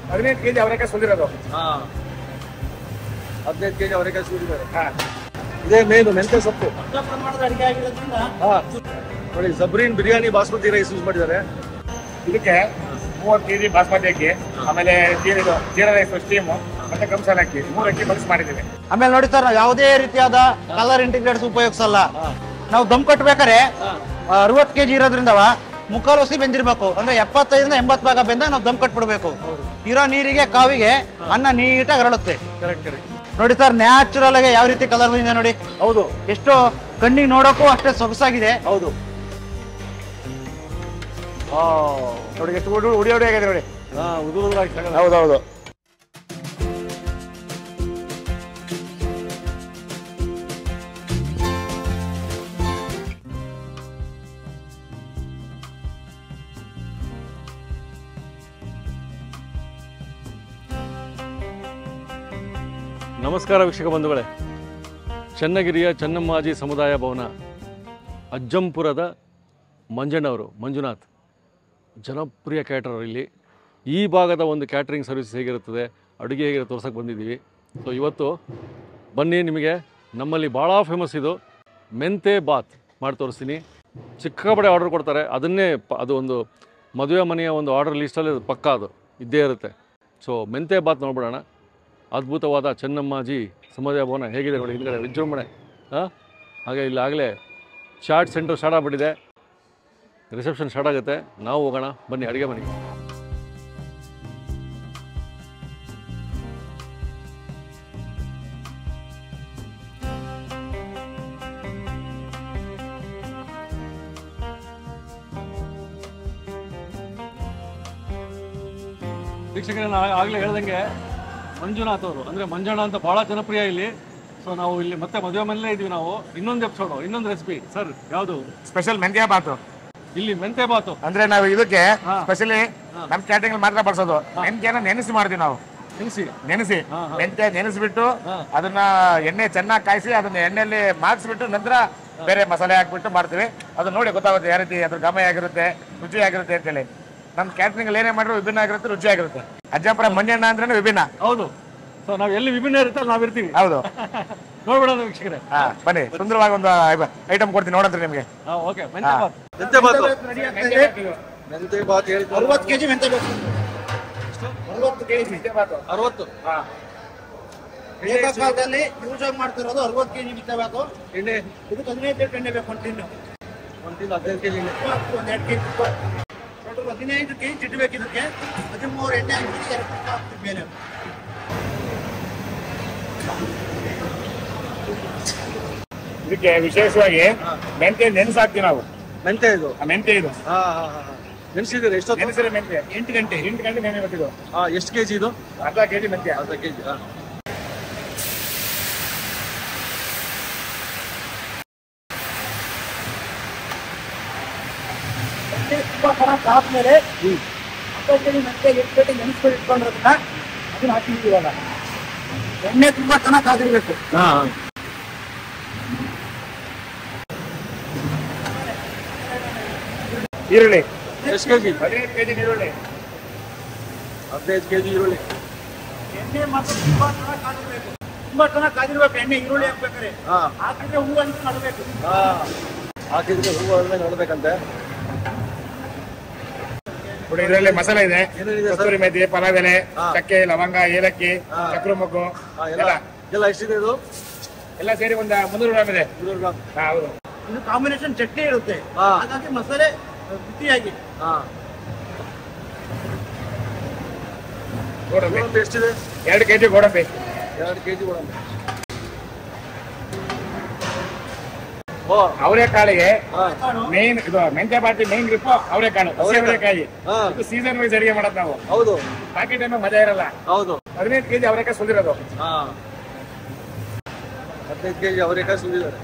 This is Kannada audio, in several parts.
ಹದಿನೈದು ಕೆಜಿ ಅವರೆಕಾಯಿ ಸುಲಿರೋದು ಹಾ ಹದಿನೈದು ಕೆಜಿ ಅವರೆಕಾಯಿ ಸುರಿದ್ದಾರೆ ಹಾ ಇದೇ ಮೇನು ಮೆಂತ್ಯ ಸೊಪ್ಪು ದೊಡ್ಡ ಪ್ರಮಾಣದ ಅಡಿಕೆ ಆಗಿರೋದ್ರಿಂದ ಹಾ ನೋಡಿ ಸಬ್ರೀನ್ ಬಿರಿಯಾನಿ ಬಾಸ್ಮತಿ ರೈಸ್ ಯೂಸ್ ಮಾಡಿದ್ದಾರೆ ಇದಕ್ಕೆ ಮೂವತ್ತು ಕೆಜಿ ಬಾಸ್ಮತಿ ಅಕ್ಕಿ ಆಮೇಲೆ ಜೀರಿದು ಜೀರಾ ರೈಸ್ ಸ್ಟೀಮು ಮತ್ತೆ ಕಂಸಾಲ ಅಕ್ಕಿ ಮೂರು ಅಕ್ಕಿ ಮಿಕ್ಸ್ ಮಾಡಿದ್ದೀವಿ ಆಮೇಲೆ ನೋಡಿ ಸರ್ ನಾವು ಯಾವುದೇ ರೀತಿಯಾದ ಕಲರ್ ಇಂಟಿಗ್ರೇಟ್ಸ್ ಉಪಯೋಗಿಸಲ್ಲ ನಾವು ದಮ್ ಕಟ್ಬೇಕಾದ್ರೆ ಅರವತ್ತು ಕೆಜಿ ಇರೋದ್ರಿಂದವ ಮುಕ್ಕಾಲು ಹಸಿ ಬೆಂದಿರ್ಬೇಕು ಅಂದ್ರೆ ಎಪ್ಪತ್ತೈದರಿಂದ ಎಂಬತ್ತು ಭಾಗ ಬೆಂದ ನಾವು ದಮ್ ಕಟ್ಬಿಡ್ಬೇಕು ಇರೋ ನೀರಿಗೆ ಕಾವಿಗೆ ಅನ್ನ ನೀಟಾಗಿ ಹರಳುತ್ತೆ ಕರೆಕ್ಟ್ ಕರೆಕ್ಟ್ ನೋಡಿ ಸರ್ ನ್ಯಾಚುರಲ್ ಆಗಿ ಯಾವ ರೀತಿ ಕಲರ್ ಬಂದಿದೆ ನೋಡಿ ಹೌದು ಎಷ್ಟು ಕಣ್ಣಿಗೆ ನೋಡೋಕ್ಕೂ ಅಷ್ಟೇ ಸೊಗಸಾಗಿದೆ ಹೌದು ನೋಡಿ ಎಷ್ಟು ಉಡಿ ಉಡಿ ಉಡಿ ಆಗಿದೆ ನೋಡಿ ಹಾ ಉದುರು ಉದುರಾಗಿ ತಗೊಳ್ಳಿ. ಹೌದೌದು ನಮಸ್ಕಾರ ವೀಕ್ಷಕ ಬಂಧುಗಳೇ ಚನ್ನಗಿರಿಯ ಚನ್ನಮ್ಮಾಜಿ ಸಮುದಾಯ ಭವನ ಅಜ್ಜಂಪುರದ ಮಂಜಣ್ಣವರು ಮಂಜುನಾಥ್ ಜನಪ್ರಿಯ ಕ್ಯಾಟರರ್ ಇಲ್ಲಿ ಈ ಭಾಗದ ಒಂದು ಕ್ಯಾಟ್ರಿಂಗ್ ಸರ್ವಿಸ್ ಹೇಗಿರುತ್ತದೆ ಅಡುಗೆ ಹೇಗೆ ತೋರ್ಸಕ್ಕೆ ಬಂದಿದ್ದೀವಿ ಸೊ ಇವತ್ತು ಬನ್ನಿ ನಿಮಗೆ ನಮ್ಮಲ್ಲಿ ಭಾಳ ಫೇಮಸ್ ಇದು ಮೆಂತೆ ಬಾತ್ ಮಾಡಿ ತೋರಿಸ್ತೀನಿ ಚಿಕ್ಕಪಡೆ ಆರ್ಡರ್ ಕೊಡ್ತಾರೆ ಅದನ್ನೇ ಪ- ಅದು ಒಂದು ಮದುವೆ ಮನೆಯ ಒಂದು ಆರ್ಡರ್ ಲಿಸ್ಟಲ್ಲಿ ಅದು ಪಕ್ಕ ಅದು ಇದ್ದೇ ಇರುತ್ತೆ ಸೊ ಮೆಂತೆ ಬಾತ್ ನೋಡ್ಬಿಡೋಣ ಅದ್ಭುತವಾದ ಚೆನ್ನಮ್ಮಾಜಿ ಸಮುದಾಯ ಭವನ ಹೇಗಿದೆ ನೋಡಿ ಹಿಂದ್ಗಡೆ ವಿಜೃಂಭಣೆ ಹಾಂ ಹಾಗೆ ಇಲ್ಲಾಗಲೇ ಚಾಟ್ ಸೆಂಟರ್ ಸ್ಟಾರ್ಟ್ ಆಗ್ಬಿಟ್ಟಿದೆ ರಿಸೆಪ್ಷನ್ ಸ್ಟಾರ್ಟ್ ಆಗುತ್ತೆ ನಾವು ಹೋಗೋಣ ಬನ್ನಿ ಅಡುಗೆ ಮನೆಗೆ ವೀಕ್ಷಕರೇ ನಾನು ಆಗಲೇ ಹೇಳ್ದಂಗೆ ಮಂಜುನಾಥ್ ಅವರು ಅಂದರೆ ಮಂಜಣ್ಣ ಅಂತ ಭಾಳ ಜನಪ್ರಿಯ ಇಲ್ಲಿ ಸೊ ನಾವು ಇಲ್ಲಿ ಮತ್ತೆ ಮದುವೆ ಮನೇಲೇ ಇದ್ದೀವಿ ನಾವು ಇನ್ನೊಂದು ಎಪಿಸೋಡು ಇನ್ನೊಂದು ರೆಸಿಪಿ ಸರ್ ಯಾವುದು ಸ್ಪೆಷಲ್ ಮೆಂತ್ಯ ಬಾತು ಇಲ್ಲಿ ಮೆಂತೆ ಬಾತು ಅಂದ್ರೆ ನಾವು ಇದಕ್ಕೆ ಹಾ. ಸ್ಪೆಷಲಿ ನಮ್ ಕ್ಯಾಟರಿಂಗ್ ಮಾತ್ರ ಬಳಸೋದು ಮೆಂತ್ಯನ ನೆನೆಸಿ ಮಾಡ್ತೀವಿ ನಾವು ನಿಲ್ಲಿಸಿ ನೆನೆಸಿ ಹಾ, ಹಾ. ಮೆಂತ್ಯ ನೆನೆಸ್ಬಿಟ್ಟು ಹಾ. ಅದನ್ನ ಎಣ್ಣೆ ಚೆನ್ನಾಗಿ ಕಾಯಿಸಿ ಅದನ್ನ ಎಣ್ಣೆಯಲ್ಲಿ ಮಾರ್ಕ್ಸ್ಬಿಟ್ಟು ನಂತರ ಬೇರೆ ಮಸಾಲೆ ಹಾಕ್ಬಿಟ್ಟು ಮಾಡ್ತೀವಿ ಅದನ್ನ ನೋಡಿ ಗೊತ್ತಾಗುತ್ತೆ ಯಾವ ರೀತಿ ಅದ್ರ ಘಮ ಆಗಿರುತ್ತೆ ರುಚಿ ಆಗಿರುತ್ತೆ ಅಂತೇಳಿ ನಮ್ ಕ್ಯಾಟರಿಂಗ್ ಅಲ್ಲಿ ಏನೇ ಮಾಡಿದ್ರು ವಿಭಿನ್ನ ಆಗಿರುತ್ತೆ ರುಚಿ ಆಗಿರುತ್ತೆ ಅಜ್ಜಾಪುರ ಮಂಜಣ್ಣ ಅಂದ್ರೆ ವಿಭಿನ್ನ ಹೌದು ಸೊ ನಾವು ಎಲ್ಲಿ ವಿಭಿನ್ನ ಇರುತ್ತೆ ಅಲ್ಲಿ ನಾವಿರ್ತೀವಿ ಹೌದು ನೋಡ್ಬಿಡೋಣ ವೀಕ್ಷಕರೇ ಹಾ ಬನ್ನಿ ಸುಂದರವಾಗಿ ಒಂದು ಐಟಮ್ ಕೊಡ್ತೀನಿ ನೋಡಂತ್ರಿ ನಿಮ್ಗೆ ಹಾಂ ಓಕೆ ಮೆಂತೆ ಬಾತ್ ಮೆಂತೆ ಬಾತು ಮೆಂತೆ ಬಾತ್ ಹೇಳಿ ಅರವತ್ತು ಕೆಜಿ ಮೆಂತೆ ಬೇಕು ಅರವತ್ತು ಕೆಜಿ ಮೆಂತ್ಯ ಬಾತು ಅರವತ್ತು ಹಾ ಕಾಲದಲ್ಲಿ ಯೂಸ್ ಆಗಿ ಮಾಡ್ತಿರೋದು ಅರವತ್ತು ಕೆಜಿ ಮೆಂತೆ ಬೇಕು ಎಣ್ಣೆ ಇದಕ್ಕೆ ಹದಿನೈದು ಲೀಟರ್ ಎಣ್ಣೆ ಬೇಕು ಕಂಟಿನ್ಯೂ ಒಂದು ತಿಂಗಳು ಹದಿನೈದು ಕೆ ಜಿ ಒಂದು ಎರಡು ಕೆಜಿ ಟೋಟಲ್ ಹದಿನೈದು ಕೆಜಿ ಚಿಟ್ಟು ಬೇಕು ಇದಕ್ಕೆ ಹದಿಮೂರು ಎಣ್ಣೆ ಹಾಕ್ಬಿಟ್ಟು ಎರಡು ಪಕ್ಕ ಹಾಕ್ತೀವಿ ಮೇಲೆ ಇದಕ್ಕೆ ವಿಶೇಷವಾಗಿ ಮೆಂತ್ಯ ನೆನೆಸಿ ಹಾಕ್ತೀವಿ ನಾವು ಮೆಂತೆ ಇದು ಆ ಮೆಂತ್ಯ ಇದು ಹಾಂ ಹಾಂ ಹಾಂ ನೆನೆಸಿದ್ದೀರಿ ಎಷ್ಟೊತ್ತು ನೆನೆಸಿರೋ ಮೆಂತ್ಯ ಎಂಟು ಗಂಟೆ ಎಂಟು ಗಂಟೆ ನೆನೆ ಬೇಕಿದು ಹಾಂ ಎಷ್ಟು ಕೆ ಜಿ ಇದು ಅರ್ಧ ಕೆಜಿ ಮೆಂತ್ಯ ಅರ್ಧ ಕೆ ಜಿ ಹಾಂ ಎಣ್ಣೆ ತುಂಬಾ ಚೆನ್ನಾಗಿ ಕಾದ್ಮೇಲೆ ಅರ್ಧ ಕೆಜಿ ಮೆಂತೆ ಎಷ್ಟು ಗಂಟೆ ನೆನೆಸ್ಕೊಂಡು ಇಟ್ಕೊಂಡಿರೋದನ್ನ ಅದನ್ನ ಹಾಕಿದ್ವಿ ಇವಾಗ ಎಣ್ಣೆ ತುಂಬಾ ಚೆನ್ನಾಗಿ ಕಾದಿರ್ಬೇಕು ಹಾಂ ಈರುಳ್ಳಿ ಎಷ್ಟು ಕೆ ಜಿ ಹದಿನೈದು ಕೆಜಿ ಈರುಳ್ಳಿ ಹದಿನೈದು ಕೆ ಜಿ ಈರುಳ್ಳಿ ಎಣ್ಣೆ ಮಾತ್ರ ತುಂಬಾ ಚೆನ್ನಾಗಿ ಕಾದಿರ್ಬೇಕು ತುಂಬಾ ಚೆನ್ನಾಗಿ ಕಾದಿರ್ಬೇಕು ಎಣ್ಣೆ ಈರುಳ್ಳಿ ಹಾಕ್ಬೇಕಾದ್ರೆ ಹಾಂ ಹಾಕಿದ್ರೆ ಹೂವು ಅಂತ ಮಾಡಬೇಕು ಹಾಂ ಹಾಕಿದ್ರೆ ಹೂವು ಆದ್ಮೇಲೆ ನೋಡ್ಬೇಕಂತೆ ನೋಡಿ ಇದರಲ್ಲಿ ಮಸಾಲೆ ಇದೆ ಏನೇನಿದೆ ಸರ್? ಕಸ್ತೂರಿ ಮೆಥಿ ಪಲಾವ್ ಎಲೆ ಹಾ. ಚಕ್ಕೆ ಲವಂಗ ಏಲಕ್ಕಿ ಹಾ. ಚಕ್ರ ಮೊಗ್ಗು ಹಾಂ ಎಲ್ಲ ಎಲ್ಲ ಎಲ್ಲ ಎಷ್ಟಿದೆ ಇದು ಎಲ್ಲ ಸೇರಿ ಒಂದು ಮುನ್ನೂರು ಗ್ರಾಮ್ ಇದೆ ಮುನ್ನೂರು ಗ್ರಾಮ್ ಹಾ, ಹೌದು ಇದು ಕಾಂಬಿನೇಷನ್ ಚಟ್ನಿ ಇರುತ್ತೆ ಹಾ. ಹಾಗಾಗಿ ಮಸಾಲೆ ರುಚಿಯಾಗಿ ಹಾಂ ಗೋಡಂಬಿ ಗೋಡಂಬಿ ಎಷ್ಟಿದೆ ಎರಡು ಕೆಜಿ ಗೋಡಂಬಿ ಎರಡು ಕೆ ಜಿ ಗೋಡಂಬಿ ಓ ಅವರೆಕಾಳಿಗೆ ಹಾಂ ಮೇನ್ ಇದು ಮೆಂತ್ಯ ಬಾಟಿ ಮೇನ್ ಗ್ರಿಪ್ ಅವರೆಕಾಳು ಹಸಿ ಅವರೆಕಾಳು. ಅವರೆಕಾಯಿ ಹಾಂ ಇದು ಸೀಸನ್ ವೈಸ್ ಅಡಿಗೆ ಮಾಡೋದು ನಾವು ಹೌದು ಪಾಕೆಟ್ ಏನೋ ಮಜಾ ಇರಲ್ಲ ಹೌದು ಹದಿನೈದು ಕೆಜಿ ಅವರೆಕಾಯಿ ಸುಲಿರೋದು ಹಾಂ ಹದಿನೈದು ಕೆ ಜಿ ಅವರೆಕಾಯಿ ಸುಲಿದ್ದಾರೆ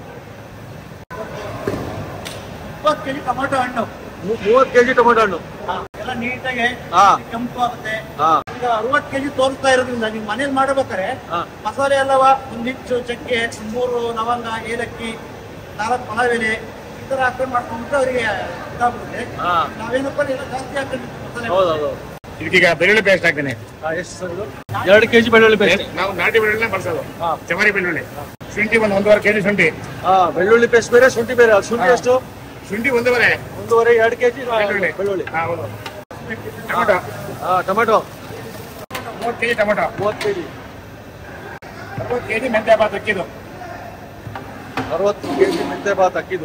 ಇಪ್ಪತ್ತು ಕೆಜಿ ಟೊಮೆಟೊ ಹಣ್ಣು ಮೂವತ್ತು ಕೆ ಜಿ ಟೊಮೆಟೊ ಹಣ್ಣು ಎಲ್ಲ ನೀಟಾಗಿ ಹಾಂ ಕೆಂಪು ಆಗುತ್ತೆ ಹಾಂ ಈಗ ಅರವತ್ತು ಕೆಜಿ ತೋರಿಸ್ತಾ ಇರೋದ್ರಿಂದ ನೀವು ಮನೇಲಿ ಮಾಡ್ಬೇಕಾರೆ ಹಾಂ ಮಸಾಲೆ ಎಲ್ಲವ ಒಂದ್ ಇಂಚು ಚಕ್ಕೆ ಒಂದ್ ಮೂರು ಲವಂಗ ಏಲಕ್ಕಿ ನಾಲ್ಕು ಪಲಾವ್ ಎಲೆ ಈ ತರ ಹಾಕೊಂಡು ಮಾಡ್ಕೊಂಡ್ಬಿಟ್ಟು ಅವರಿಗೆ ಇದಾಗ್ಬಿಡುತ್ತೆ ಹಾಂ ನಾವೇನಪ್ಪ ಎಲ್ಲ ಜಾಸ್ತಿ ಹಾಕೊಂಡಿರ್ತೀವಿ ಮಸಾಲೆ ಹೌದು ಹೌದು ಇದಕ್ಕೀಗ ಬೆಳ್ಳುಳ್ಳಿ ಪೇಸ್ಟ್ ಹಾಕ್ತೀನಿ ಎಷ್ಟು ಸರ್ ಇದು ಎರಡು ಕೆ ಜಿ ಬೆಳ್ಳುಳ್ಳಿ ಪೇಸ್ಟ್ ನಾವು ನಾಟಿ ಬೆಳ್ಳುಳ್ಳಿ ಬಳಸೋದು ಹಾ. ಜವಾರಿ ಬೆಳ್ಳುಳ್ಳಿ ಶುಂಠಿ ಒಂದು ಒಂದೂವರೆ ಕೆಜಿ ಶುಂಠಿ ಹಾ ಬೆಳ್ಳುಳ್ಳಿ ಪೇಸ್ಟ್ ಬೇರೆ ಶುಂಠಿ ಬೇರೆ ಅದು ಶುಂಠಿ ಎಷ್ಟು ಶುಂಠಿ ಒಂದೂವರೆ ಒಂದೂವರೆ ಎರಡು ಕೆ ಜಿ ಬೆಳ್ಳುಳ್ಳಿ ಬೆಳ್ಳುಳ್ಳಿ ಹಾ, ಹೌದು ಟೊಮೆಟೊ ಹಾ ಟೊಮೆಟೊ ಮೂವತ್ತು ಕೆಜಿ ಟೊಮೆಟೊ ಮೂವತ್ತು ಕೆ ಜಿ ಅರವತ್ತು ಕೆಜಿ ಮೆಂತ್ಯ ಭಾತ್ ಅಕ್ಕಿದು ಅರವತ್ತು ಕೆ ಜಿ ಮೆಂತೆ ಭಾತ್ ಅಕ್ಕಿದು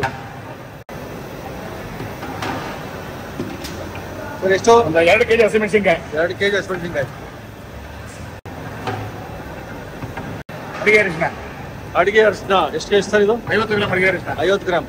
ಸರ್ ಎಷ್ಟು ಒಂದು ಎರಡು ಕೆಜಿ ಹಸಿಮೆಣಸಿನ್ಕಾಯಿ ಎರಡು ಕೆ ಜಿ ಹಸಿಮೆಣಸಿನ್ಕಾಯಿ ಅಡಿಗೆ ಅರಿಶಿನ ಅಡಿಗೆ ಅರಿಶಿನ ಎಷ್ಟು ಕೆ ಜಿ ಸರ್ ಇದು ಐವತ್ತು ಗ್ರಾಮ್ ಅಡಿಗೆ ಅರಿಶಿನ ಐವತ್ತು ಗ್ರಾಮ್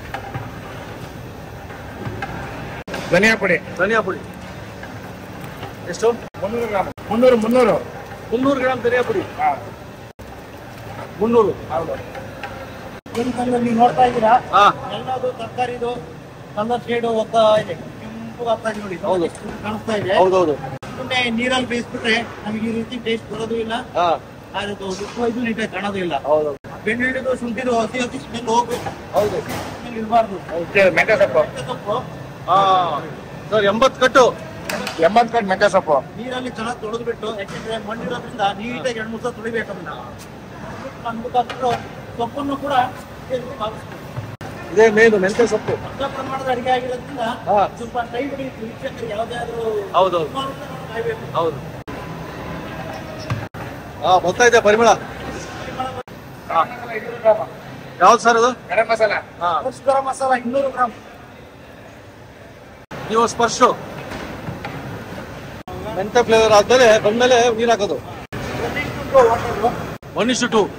ಧನಿಯಾ ಪುಡಿ ಧನಿಯಾ ಪುಡಿ ಎಷ್ಟು ಮುನ್ನೂರು ಗ್ರಾಮ್ ಮುನ್ನೂರು ಮುನ್ನೂರು ಮುನ್ನೂರು ಗ್ರಾಮ್ ಧನಿಯಾ ಪುಡಿ ಹಾ, ಮುನ್ನೂರು ಹೌದು ನೀವು ನೋಡ್ತಾ ಇದ್ದೀರಾ ಹಾ ಎಲ್ಲದು ತರಕಾರಿದು ಕಲರ್ ಶೇಡ್ ಹೋಗ್ತಾ ಇದೆ ಕೆಂಪು ಆಗ್ತಾ ಇದೆ ನೋಡಿ ಹೌದು. ಕಾಣಿಸ್ತಾ ಇದೆ ಹೌದೌದು ಸುಮ್ಮನೆ ನೀರಲ್ಲಿ ಬೇಯಿಸ್ಬಿಟ್ರೆ ನಮಗೆ ಈ ರೀತಿ ಟೇಸ್ಟ್ ಬರೋದು ಇಲ್ಲ ಹಾ ಅದು ಉಪ್ಪು ಇದು ನೀಟಾಗಿ ಕಾಣೋದು ಇಲ್ಲ ಹೌದು ಬೆಳ್ಳುಳ್ಳಿದು ಶುಂಠಿದು ಹಸಿ ಹಸಿ ಸ್ಮೆಲ್ ಹೋಗ್ಬೇಕು ಹೌದು ಸ್ಮೆಲ್ ಇರಬಾರ್ದು ಇದು ಮೆಂತ್ಯ ಸೊಪ್ಪು ಸೊಪ್ಪು ಹಾ ಸರ್ ಎಂಬತ್ತು ಕಟ್ಟು ಎಂಬತ್ತು ಕಟ್ ಮೆಂತ್ಯ ಸೊಪ್ಪು ನೀರಲ್ಲಿ ಚೆನ್ನಾಗಿ ತೊಳೆದ್ಬಿಟ್ಟು ಯಾಕೆಂದ್ರೆ ಮಣ್ಣಿರೋದ್ರಿಂದ ನೀಟಾಗಿ ಎರಡು ಮೂರು ಸಲ ತೊಳಿಬೇಕು ಅದನ್ನ ಅಂದ್ಬಿಟ್ಟು ಸೊಪ್ಪನ್ನು ಕೂಡ ಸೇರ್ಸಿ ಭಾಗಿಸ್ಬೇಕು. ಇದೇ ಮೇನು ಮೆಂತೆ ಸೊಪ್ಪು ಅರ್ಧ ಪ್ರಮಾಣದ ಅಡಿಗೆ ಆಗಿರೋದ್ರಿಂದ ಹಾ. ಸ್ವಲ್ಪ ಟೈ ಹಿಡಿಯುತ್ತೆ ವೀಕ್ಷಕರು ಯಾವುದೇ ಆದ್ರೂ ಹೌದೌದು ಕಾಯ್ಬೇಕು ಹೌದು ಹಾ ಬರ್ತಾ ಇದೆ ಪರಿಮಳ ಯಾವ್ದು ಸರ್ ಅದು ಗರಂ ಮಸಾಲ ಹಾ ಸ್ಪರ್ಶ್ ಗರಂ ಮಸಾಲ ಇನ್ನೂರು ಗ್ರಾಮ್ ನೀವು ಸ್ಪರ್ಶು ಮೆಂತೆ ಫ್ಲೇವರ್ ಆದ್ಮೇಲೆ ಬಂದ್ಮೇಲೆ ನೀರ್ ಹಾಕೋದು ಒನ್ ಇಷ್ಟು ಟು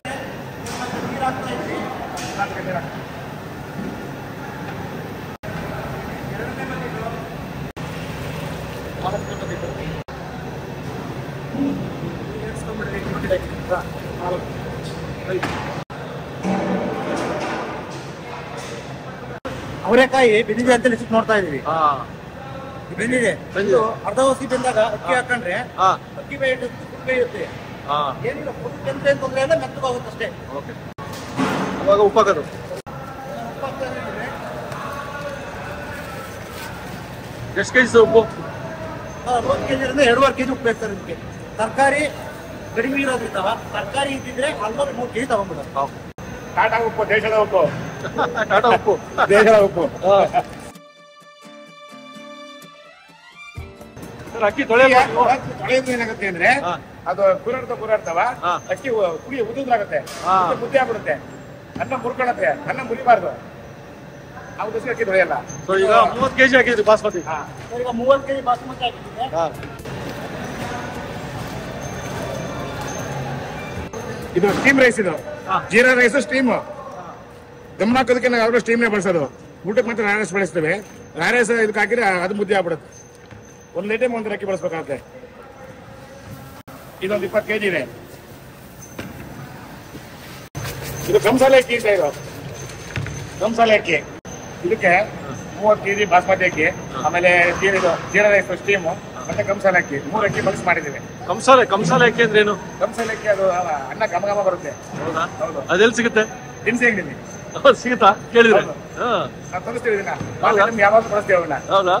ಅವರೆಕಾಯಿ ಬೆಂದಿದೆ ಅಂತ ಲಿಸ್ಟ್ ನೋಡ್ತಾ ಇದೀವಿ ಹಾ ಬೆಂದಿದೆ ಬೆಂದಿದೆ. ಇದು ಅರ್ಧ ಹೊಸಿ ಬೆಂದಾಗ ಅಕ್ಕಿ ಹಾಕೊಂಡ್ರೆ ಹಾ ಅಕ್ಕಿ ಬೇಯುತ್ತೆ ಫುಲ್ ಬೇಯುತ್ತೆ ಹಾ ಏನಿಲ್ಲ ಫುಲ್ ಕೆಂಪು ಏನ್ ತೊಂದ್ರೆ ಇಲ್ಲ ಮೆತ್ತಗಾಗುತ್ತೆ ಅಷ್ಟೇ ಓಕೆ ಅವಾಗ ಉಪ್ಪು ಹಾಕೋದು ಉಪ್ಪು ಹಾಕ್ತಾ ಇದ್ರೆ ಎಷ್ಟು ಕೆಜಿ ಸರ್ ಉಪ್ಪು ಅರವತ್ತು ಕೆಜಿ ಅಂದ್ರೆ ಎರಡೂವರೆ ಕೆಜಿ ಉಪ್ಪು ಬೇಕು ಸರ್ ಇದಕ್ಕೆ ತರಕಾರಿ ಕಡಿಮೆ ಇರೋದ್ರಿಂದ ತರಕಾರಿ ಇದ್ದಿದ್ರೆ ಆಲ್ಮೋಸ್ಟ್ ಮೂರು ಕೆಜಿ ತಗೊಂಡ್ಬಿಡೋದು ಟಾಟಾ ಉಪ್ಪು ದೇಶದ ಉಪ್ಪು ಟಾಟಾ ಉಪ್ಪು ದೇಶದ ಉಪ್ಪು ಹಾ. ಸರ್ ಅಕ್ಕಿ ತೊಳೆಯಲ್ಲ ತೊಳೆಯೋದು ಏನಾಗುತ್ತೆ ಅಂದ್ರೆ ಹಾ. ಅದು ಕೂರಾಡ್ತಾ ಕೂರಾಡ್ತಾವ ಹಾ. ಅಕ್ಕಿ ಉ- ಕುಡಿ ಉದುರಾಗುತ್ತೆ ಹಾ. ಮುದ್ದೆ ಆಗ್ಬಿಡುತ್ತೆ ಅನ್ನ ಮುರ್ಕೊಳತ್ತೆ ಅನ್ನ ಮುರಿಬಾರ್ದು ಅವದಕ್ಕೆ ಅಕ್ಕಿ ತೊಳೆಯಲ್ಲ ಸೊ ಈಗ ಮೂವತ್ತು ಕೆಜಿ ಹಾಕಿದ್ರಿ ಬಾಸ್ಮತಿ ಹಾ. ಸರ್, ಈಗ ಮೂವತ್ತು ಕೆಜಿ ಬಾಸ್ಮತಿ ಹಾಕಿದ್ರೆ ಹಾ ಇದು ಸ್ಟೀಮ್ ರೈಸ್ ಇದು ಹಾ. ಜೀರಾ ರೈಸ್ ಸ್ಟೀಮ್ ದಮ್ ಹಾಕೋದಕ್ಕೆ ನಾವು ಯಾವಾಗಲೂ ಸ್ಟೀಮ್ನೇ ಬಳಸೋದು ಊಟಕ್ಕೆ ಮಾತ್ರ ರಾರೈಸ್ ಬಳಸ್ತೇವೆ ರಾರೈಸ್ ಇದಕ್ಕೆ ಹಾಕಿದ್ರೆ ಅದು ಮುದ್ದೆ ಆಗ್ಬಿಡುತ್ತೆ ಒಂದು ಲೀಟರ್ ಒಂದು ಅಕ್ಕಿ ಬಳಸ್ಬೇಕಾಗುತ್ತೆ ಇದೊಂದು ಇಪ್ಪತ್ತು ಕೆಜಿ ಇದೆ ಇದು ಕಂಸಾಲೆ ಅಕ್ಕಿ ಅಂತ ಇದು ಕಂಸಾಲೆ ಅಕ್ಕಿ ಇದಕ್ಕೆ ಮೂವತ್ತು ಕೆಜಿ ಬಾಸ್ಮತಿ ಅಕ್ಕಿ ಆಮೇಲೆ ಜೀರ ಇದು ಜೀರಾ ರೈಸ್ ಸ್ಟೀಮು ಮತ್ತೆ ಕಂಸಾಲೆ ಅಕ್ಕಿ ಮೂರು ಅಕ್ಕಿ ಬಳಸಿ ಮಾಡಿದ್ದೀವಿ ಕಂಸಾಲೆ ಕಂಸಾಲೆ ಅಕ್ಕಿ ಅಂದ್ರೆ ಏನು ಕಂಸಾಲೆ ಅಕ್ಕಿ ಅದು ಅನ್ನ ಘಮ ಘಮ ಬರುತ್ತೆ ಹೌದಾ ಹೌದು ಅದೆಲ್ಲಿ ಸಿಗುತ್ತೆ ದಿನಸಿ ಅಂಗಡಿ ಹೌದು, ಸಿಗುತ್ತಾ ಕೇಳಿದ್ರೆ ಹೌದು. ಹಾ ನಾವು ತೋರಿಸ್ತೀವಿ ಇದನ್ನ ಹೌದಾ? ನಿಮ್ಗೆ ಯಾವಾಗ ಬಳಸ್ತೀವಿ ಅವನ್ನ ಹೌದಾ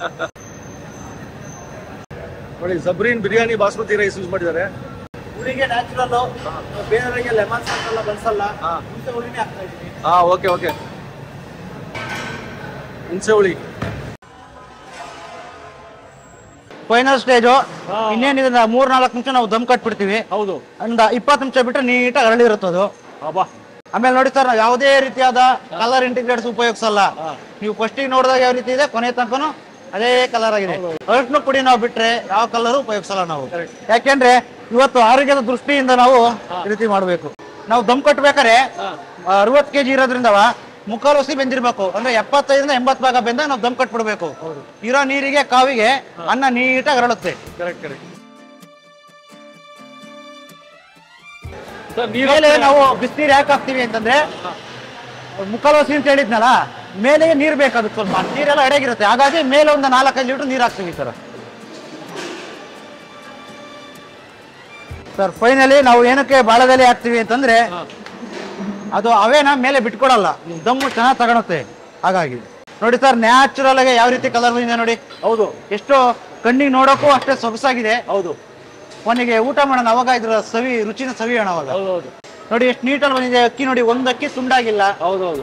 ನೋಡಿ ಸಬ್ರೀನ್ ಬಿರಿಯಾನಿ ಬಾಸ್ಮತಿ ರೈಸ್ ಯೂಸ್ ಮಾಡಿದ್ದಾರೆ ಹುಳಿಗೆ ನ್ಯಾಚುರಲ್ ಬೇರೆಯವರಿಗೆ ಲೆಮನ್ ಸಾಸ್ ಎಲ್ಲ ಬಳಸಲ್ಲ ಹಾ. ಇಂಥ ಹುಳಿನೇ ಹಾಕ್ತಾ ಇದೀವಿ ಹಾ ಓಕೆ ಓಕೆ ಹುಣಸೆ ಹುಳಿ ಫೈನಲ್ ಸ್ಟೇಜು ಹಾ. ಇನ್ನೇನಿದೆ ಮೂರ್ ನಾಲ್ಕು ನಿಮಿಷ ನಾವು ದಮ್ ಕಟ್ಬಿಡ್ತೀವಿ ಹೌದು ಒಂದು ಇಪ್ಪತ್ತು ನಿಮಿಷ ಬಿಟ್ಟರೆ ನೀಟಾಗಿ ಅರಳಿರುತ್ತದು ಅಬ್ಬಾ ಆಮೇಲೆ ನೋಡಿ ಸರ್ ನಾವು ಯಾವುದೇ ರೀತಿಯಾದ ಕಲರ್ ಇಂಟಿಗ್ರೇಟ್ಸ್ ಉಪಯೋಗಿಸಲ್ಲ ಹಾ. ನೀವು ಫಸ್ಟಿಗೆ ನೋಡಿದಾಗ ಯಾವ ರೀತಿ ಇದೆ ಕೊನೆ ತನಕನು ಅದೇ ಕಲರ್ ಆಗಿದೆ ಅರ್ಶಿನ ಪುಡಿ ನಾವು ಬಿಟ್ರೆ ಯಾವ ಕಲರ್ ಉಪಯೋಗಿಸಲ್ಲ ನಾವು ಯಾಕೆಂದ್ರೆ ಇವತ್ತು ಆರೋಗ್ಯದ ದೃಷ್ಟಿಯಿಂದ ನಾವು ಈ ರೀತಿ ಮಾಡಬೇಕು ನಾವು ದಮ್ ಕಟ್ಬೇಕಾದ್ರೆ ಅರವತ್ತು ಕೆಜಿ ಇರೋದ್ರಿಂದವ ಮುಕ್ಕಾಲು ಹಸಿ ಬೆಂದಿರ್ಬೇಕು ಅಂದ್ರೆ ಎಪ್ಪತ್ತೈದರಿಂದ ಎಂಬತ್ತು ಭಾಗ ಬೆಂದ ನಾವು ದಮ್ ಕಟ್ಬಿಡ್ಬೇಕು ಇರೋ ನೀರಿಗೆ ಕಾವಿಗೆ ಅನ್ನ ನೀಟಾಗಿ ಅರಳುತ್ತೆ ಕರೆಕ್ಟ್ ಕರೆಕ್ಟ್ ಸರ್ ನೀರು ಮೇಲೆ ನಾವು ಬಿಸಿನೀರು ಯಾಕೆ ಹಾಕ್ತೀವಿ ಅಂತಂದ್ರೆ ಮುಕ್ಕಾಲು ಹಸಿ ಅಂತ ಹೇಳಿದ್ನಲ್ಲ ಮೇಲೆ ನೀರ್ ಬೇಕು ಅದಕ್ಕೆ ಸ್ವಲ್ಪ ನೀರೆಲ್ಲ ಎಡೆಗಿರುತ್ತೆ ಹಾಗಾಗಿ ಮೇಲೆ ಒಂದು ನಾಲ್ಕೈದು ಲೀಟರ್ ನೀರು ಹಾಕ್ತೀವಿ ಸರ್ ಸರ್ ಫೈನಲಿ ನಾವು ಏನಕ್ಕೆ ಬಾಳದಲ್ಲಿ ಹಾಕ್ತೀವಿ ಅಂತಂದ್ರೆ ಅದು ಅವೇನ ಮೇಲೆ ಬಿಟ್ಕೊಡಲ್ಲ ದಮ್ಮು ಚೆನ್ನಾಗಿ ತಗೊಳುತ್ತೆ ಹಾಗಾಗಿ ನೋಡಿ ಸರ್ ನ್ಯಾಚುರಲ್ ಆಗಿ ಯಾವ ರೀತಿ ಕಲರ್ ಇದೆ ನೋಡಿ ಹೌದು ಎಷ್ಟು ಕಣ್ಣಿಗೆ ನೋಡೋಕ್ಕೂ ಅಷ್ಟೇ ಸೊಗಸಾಗಿದೆ ಹೌದು ಕೊನೆಗೆ ಊಟ ಮಾಡೋಣ ಅವಾಗ ಇದ್ರ ಸವಿ ರುಚಿನ ಸವಿಯೋಣ ಅವಾಗ ಹೌದೌದು ನೋಡಿ ಎಷ್ಟು ನೀಟಲ್ಲಿ ಬಂದಿದೆ ಅಕ್ಕಿ ನೋಡಿ ಒಂದ್ ಅಕ್ಕಿ ತುಂಡಾಗಿಲ್ಲ ಹೌದೌದು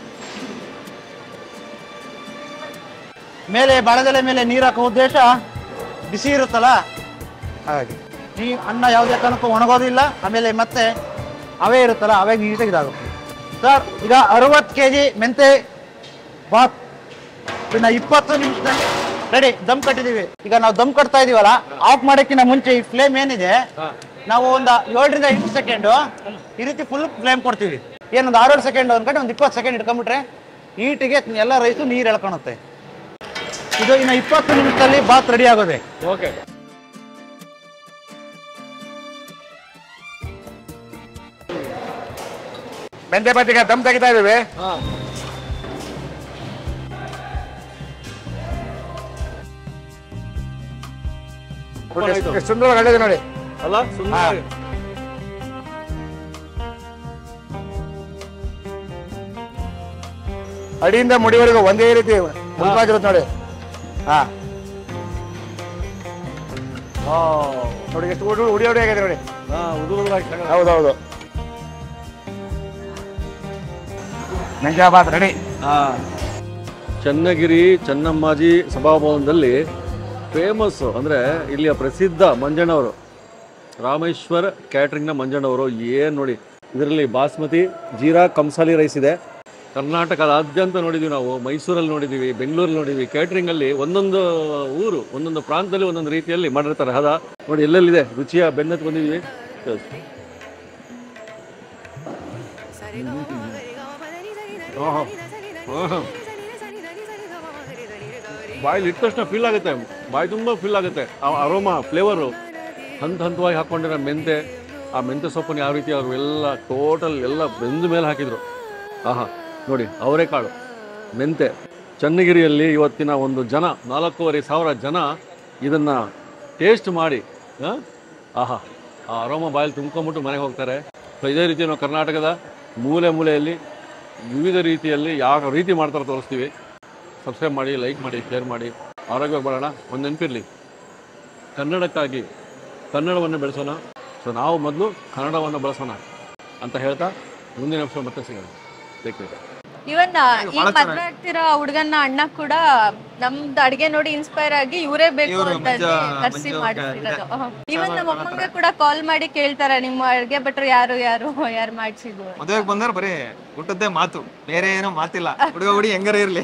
ಮೇಲೆ ಬಾಳೆದೆಲೆ ಮೇಲೆ ನೀರು ಹಾಕೋ ಉದ್ದೇಶ ಬಿಸಿ ಇರುತ್ತಲ್ಲ ಹಾಗಾಗಿ ನೀ ಅನ್ನ ಯಾವುದೇ ಕಾರಣಕ್ಕೂ ಒಣಗೋದಿಲ್ಲ ಆಮೇಲೆ ಮತ್ತೆ ಅವೇ ಇರುತ್ತಲ್ಲ ಅವೇ ನೀಟಾಗಿ ಇದಾಗುತ್ತೆ ಸರ್ ಈಗ ಅರವತ್ತು ಕೆ ಜಿ ಮೆಂತೆ ಬಾತ್ ಇನ್ನ ಇಪ್ಪತ್ತು ನಿಮಿಷದಲ್ಲಿ ರೆಡಿ ದಮ್ ಕಟ್ಟಿದೀವಿ ಈಗ ನಾವು ದಮ್ ಕಟ್ತಾ ಇದೀವಲ್ಲ ಆಫ್ ಮಾಡೋಕ್ಕಿಂತ ಮುಂಚೆ ಈ ಫ್ಲೇಮ್ ಏನಿದೆ ನಾವು ಒಂದು ಏಳರಿಂದ ಎಂಟು ಸೆಕೆಂಡ್ ಈ ರೀತಿ ಫುಲ್ ಫ್ಲೇಮ್ ಕೊಡ್ತೀವಿ ಏನೊಂದು ಆರೇಳು ಸೆಕೆಂಡ್ ಅನ್ಕೊಂಡು ಒಂದು ಇಪ್ಪತ್ತು ಸೆಕೆಂಡ್ ಇಟ್ಕೊಂಡ್ಬಿಟ್ರೆ ಈಟಿಗೆ ಎಲ್ಲ ರೈಸು ನೀರು ಎಳ್ಕೊಳುತ್ತೆ ಇದು ಇನ್ನು ಇಪ್ಪತ್ತು ನಿಮಿಷದಲ್ಲಿ ಬಾತ್ ರೆಡಿ ಆಗೋದೆ ಓಕೆ ಮೆಂತೆ ಬಾತಿಗೆ ದಮ್ ತೆಗಿತಾ ಇದೀವಿ ಹಾ ನೋಡಿ, ಎಷ್ಟು ಸುಂದರವಾಗಿ ಹಳ್ಳಿದೆ ನೋಡಿ ಅಲ್ಲ ಸುಂದರ ಅಡಿಯಿಂದ ಮುಡಿವರೆಗೂ ಒಂದೇ ರೀತಿ ಮುಲ್ಕಾಗಿರುತ್ತೆ ನೋಡಿ ಹಾ ನೋಡಿ ಎಷ್ಟು ಉಡಿ ಉಡಿ ಉಡಿ ಆಗಿದೆ ನೋಡಿ ಹಾ ಉದುರುದಾಗಿ ಹೌದೌದು ಮೆಂತ್ಯ ಬಾತ್ ರೆಡಿ ಚನ್ನಗಿರಿ ಚನ್ನಮ್ಮಾಜಿ ಸಭಾಭವನದಲ್ಲಿ ಫೇಮಸ್ ಅಂದರೆ ಇಲ್ಲಿಯ ಪ್ರಸಿದ್ಧ ಮಂಜಣ್ಣವರು ರಾಮೇಶ್ವರ್ ಕ್ಯಾಟ್ರಿಂಗ್ನ ಮಂಜಣ್ಣವರು ಏನು ನೋಡಿ ಇದರಲ್ಲಿ ಬಾಸ್ಮತಿ ಜೀರಾ ಕಂಸಾಲಿ ರೈಸ್ ಇದೆ ಕರ್ನಾಟಕದಾದ್ಯಂತ ನೋಡಿದ್ದೀವಿ ನಾವು ಮೈಸೂರಲ್ಲಿ ನೋಡಿದ್ದೀವಿ ಬೆಂಗಳೂರಲ್ಲಿ ನೋಡಿದ್ದೀವಿ ಕ್ಯಾಟ್ರಿಂಗಲ್ಲಿ ಒಂದೊಂದು ಊರು ಒಂದೊಂದು ಪ್ರಾಂತದಲ್ಲಿ ಒಂದೊಂದು ರೀತಿಯಲ್ಲಿ ಮಾಡಿರ್ತಾರೆ ಹದ ನೋಡಿ ಎಲ್ಲೆಲ್ಲಿದೆ ರುಚಿಯ ಬೆನ್ನತ್ತು ಬಂದಿದ್ದೀವಿ ಬಾಯಲ್ಲಿ ಇಟ್ಟ ತಕ್ಷಣ ಫೀಲ್ ಆಗುತ್ತೆ ಬಾಯಿ ತುಂಬ ಫೀಲ್ ಆಗುತ್ತೆ ಆ ಅರೋಮಾ ಫ್ಲೇವರು ಹಂತ ಹಂತವಾಗಿ ಹಾಕ್ಕೊಂಡಿರೋ ಮೆಂತೆ ಆ ಮೆಂತೆ ಸೊಪ್ಪನ್ನು ಯಾವ ರೀತಿ ಅವರು ಎಲ್ಲ ಟೋಟಲ್ ಎಲ್ಲ ಬೆಂದ ಮೇಲೆ ಹಾಕಿದ್ರು ಆಹಾ ನೋಡಿ ಅವರೆಕಾಳು ಮೆಂತೆ ಚನ್ನಗಿರಿಯಲ್ಲಿ ಇವತ್ತಿನ ಒಂದು ಜನ ನಾಲ್ಕೂವರೆ ಸಾವಿರ ಜನ ಇದನ್ನು ಟೇಸ್ಟ್ ಮಾಡಿ ಆ? ಆಹಾ ಆ ಅರೋಮ ಬಾಯಲ್ಲಿ ತುಂಬ್ಕೊಂಬಿಟ್ಟು ಮನೆಗೆ ಹೋಗ್ತಾರೆ ಸೊ ಇದೇ ರೀತಿ ನಾವು ಕರ್ನಾಟಕದ ಮೂಲೆ ಮೂಲೆಯಲ್ಲಿ ವಿವಿಧ ರೀತಿಯಲ್ಲಿ ಯಾವ ರೀತಿ ಮಾಡ್ತಾರೆ ತೋರಿಸ್ತೀವಿ ಸಬ್ಸ್ಕ್ರೈಬ್ ಮಾಡಿ ಲೈಕ್ ಮಾಡಿ ಶೇರ್ ಮಾಡಿ ಆರೋಗ್ಯವಾಗಿ ಬರೋಣ ಒಂದು ನೆನಪಿರಲಿ ಕನ್ನಡಕ್ಕಾಗಿ ಕನ್ನಡವನ್ನು ಬೆಳೆಸೋಣ ಸೊ ನಾವು ಮೊದಲು ಕನ್ನಡವನ್ನು ಬಳಸೋಣ ಅಂತ ಹೇಳ್ತಾ ಮುಂದಿನ ಎಪಿಸೋಡ್ ಮತ್ತೆ ಸಿಗೋಣ ಟೇಕ್ ಕೇರ್ ಇವನ್ ಈ ಮದ್ವೆ ಆಗ್ತಿರೋ ಹುಡ್ಗನ್ನ ಅಣ್ಣ ಕೂಡ ನಮ್ದು ಅಡ್ಗೆ ನೋಡಿ ಇನ್ಸ್ಪೈರ್ ಆಗಿ ಇವರೇ ಬೇಕು ಅಂತ ಕರ್ಸಿ ಮಾಡಿಸಿರೋದು ಇವನ್ ನಮ್ಮ ಅಮ್ಮಂಗೆ ಕೂಡ ಕಾಲ್ ಮಾಡಿ ಕೇಳ್ತಾರೆ ನಿಮ್ಮ ಅಡ್ಗೆ ಭಟ್ರು ಯಾರು ಯಾರು ಯಾರು ಮಾಡ್ಸಿದ್ರು ಮದುವೆಗೆ ಬಂದ್ರೆ ಬರೀ ಊಟದ್ದೇ ಮಾತು ಬೇರೆ ಏನೋ ಮಾತಿಲ್ಲ ಹುಡುಗ ಹುಡುಗಿ ಹೆಂಗಾರ ಇರ್ಲಿ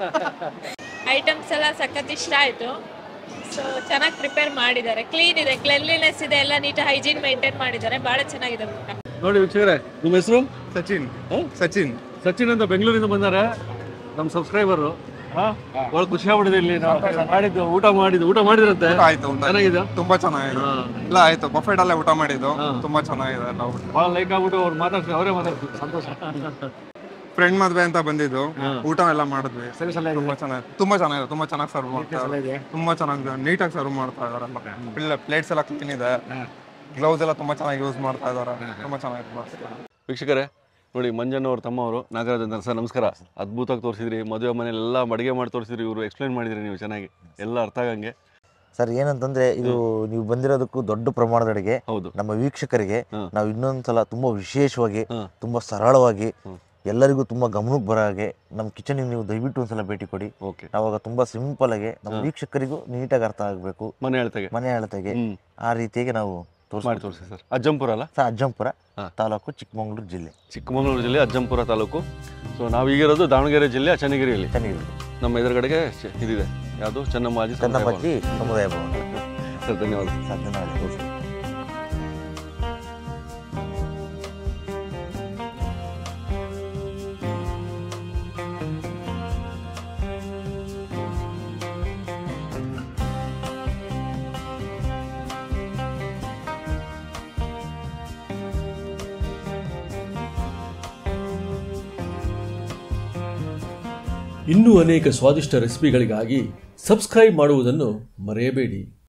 ಐಟಮ್ಸ್ ಎಲ್ಲ ಸಖತ್ ಇಷ್ಟ ಆಯ್ತು ಸೊ ಚೆನ್ನಾಗಿ ಪ್ರಿಪೇರ್ ಮಾಡಿದ್ದಾರೆ ಕ್ಲೀನ್ ಇದೆ ಕ್ಲೆನ್ಲಿನೆಸ್ ಇದೆ ಎಲ್ಲ ನೀಟ್ ಹೈಜೀನ್ ಮೇಂಟೈನ್ ಮಾಡಿದ್ದಾರೆ ಬಹಳ ಚೆನ್ನಾಗಿದೆ ಊಟ ನೋಡಿ ವೀಕ್ಷಕರೇ ನಿಮ್ಮ ಹೆಸರು ಸಚಿನ್ ಹ? ಸಚಿನ್ ಸಚಿನ್ ಅಂತ ಬೆಂಗಳೂರಿಂದ ಬಂದಾರೆ ನಮ್ಮ ಸಬ್ಸ್ಕ್ರೈಬರು ಒಳ್ಳೆ ಖುಷಿ ಆಗ್ಬಿಟ್ಟಿದೆ ಇಲ್ಲಿ ನಾವು ಮಾಡಿದ್ದು ಊಟ ಮಾಡಿದ್ದು ಊಟ ಮಾಡಿದ್ರಂತೆ ಊಟ ಆಯ್ತು ಊಟ ಚೆನ್ನಾಗಿದೆ ತುಂಬಾ ಚೆನ್ನಾಗಿದೆ ಹಾ. ಇಲ್ಲ ಆಯ್ತು ಬಫೆಟ್ ಅಲ್ಲೇ ಊಟ ಮಾಡಿದ್ದು ಹಾ. ತುಂಬಾ ಚೆನ್ನಾಗಿದೆ ಎಲ್ಲ ಊಟ ಭಾಳ ಲೈಕ್ ಆಗ್ಬಿಟ್ಟು ಅವ್ರು ಮಾತಾಡ್ತಾರೆ ಅವರೇ ಮಾತಾಡ್ತಾರೆ ಸಂತೋಷ ಫ್ರೆಂಡ್ ಮದ್ವೆ ಅಂತ ಬಂದಿದ್ದು ಹಾ. ಊಟ ಎಲ್ಲ ಮಾಡಿದ್ವಿ ತುಂಬಾ ಚೆನ್ನಾಗಿ ತುಂಬಾ ಚೆನ್ನಾಗಿದೆ ತುಂಬಾ ಚೆನ್ನಾಗಿ ಸರ್ವ್ ಮಾಡ್ತಾರೆ ತುಂಬಾ ಚೆನ್ನಾಗಿದೆ ನೀಟಾಗಿ ಸರ್ವ್ ಮಾಡ್ತಾ ಇದಾರೆ ಪ್ಲೇಟ್ಸ್ ಎಲ್ಲ ಕ್ಲೀನ್ ಇದೆ ಗ್ಲೌಸ್ ಎಲ್ಲ ತುಂಬಾ ಚೆನ್ನಾಗಿ ಯೂಸ್ ಮಾಡ್ತಾ ಇದಾರೆ ತುಂಬಾ ಚೆನ್ನಾಗಿ ವೀಕ್ಷಕರೇ ನೋಡಿ ಮಂಜಣ್ಣವ್ರ ತಮ್ಮವರು ನಾಗರಾಜ್ ಅಂತ ಸರ್ ನಮಸ್ಕಾರ ಅದ್ಭುತವಾಗಿ ತೋರಿಸಿದ್ರಿ ಮದುವೆ ಮನೇಲಿ ಎಲ್ಲ ಅಡುಗೆ ಮಾಡಿ ತೋರಿಸಿದ್ರಿ ಇವರು ಎಕ್ಸ್ಪ್ಲೈನ್ ಮಾಡಿದ್ರಿ ನೀವು ಚೆನ್ನಾಗಿ ಎಲ್ಲ ಅರ್ಥ ಆಗಂಗೆ ಸರ್ ಏನಂತಂದ್ರೆ ಇದು ನೀವು ಬಂದಿರೋದಕ್ಕೂ ದೊಡ್ಡ ಪ್ರಮಾಣದ ಅಡುಗೆ ಹೌದು ನಮ್ಮ ವೀಕ್ಷಕರಿಗೆ ಹ್ಮ್. ನಾವು ಇನ್ನೊಂದ್ಸಲ ತುಂಬಾ ವಿಶೇಷವಾಗಿ ಹ್ಮ್. ತುಂಬಾ ಸರಳವಾಗಿ ಹ್ಮ್. ಎಲ್ಲರಿಗೂ ತುಂಬಾ ಗಮನಕ್ಕೆ ಬರೋ ಹಾಗೆ ನಮ್ಮ ಕಿಚನ್ ನೀವು ದಯವಿಟ್ಟು ಒಂದ್ಸಲ ಭೇಟಿ ಕೊಡಿ ಓಕೆ ನಾವಾಗ ತುಂಬಾ ಸಿಂಪಲ್ ಆಗಿ ನಮ್ಮ ವೀಕ್ಷಕರಿಗೂ ನೀಟಾಗಿ ಅರ್ಥ ಆಗಬೇಕು ಮನೆ ಹೇಳ್ತಾಗೆ ಮನೆ ಅಳತೆಗೆ ಹ್ಮ್ ಆ ರೀತಿಯಾಗಿ ನಾವು ಮಾಡಿ ತೋರಿಸ್ತೀವಿ ತೋರಿಸಿ ಸರ್ ಅಜ್ಜಂಪುರ ಅಲ್ಲ ಸರ್ ಅಜ್ಜಂಪುರ ಹಾ. ತಾಲೂಕು ಚಿಕ್ಕಮಗಳೂರು ಜಿಲ್ಲೆ ಚಿಕ್ಕಮಗಳೂರು ಜಿಲ್ಲೆ ಅಜ್ಜಂಪುರ ತಾಲೂಕು ಸೊ ನಾವು ಈಗಿರೋದು ದಾವಣಗೆರೆ ಜಿಲ್ಲೆ ಚನ್ನಗಿರಿಯಲ್ಲಿ ಚೆನ್ನಾಗಿದೆ ನಮ್ಮ ಎದುರುಗಡೆಗೆ ಚ- ಇದಿದೆ ಯಾವುದು ಚೆನ್ನಮ್ಮಾಜಿ ಸಮುದಾಯ ಭವನ. ಚನ್ನಪಜ್ಜಿ ಸಮುದಾಯ ಭವನ ಸರ್ ಧನ್ಯವಾದ ಸರ್ ಧನ್ಯವಾದ ಇನ್ನೂ ಅನೇಕ ಸ್ವಾದಿಷ್ಟ ರೆಸಿಪಿಗಳಿಗಾಗಿ ಸಬ್ಸ್ಕ್ರೈಬ್ ಮಾಡುವುದನ್ನು ಮರೆಯಬೇಡಿ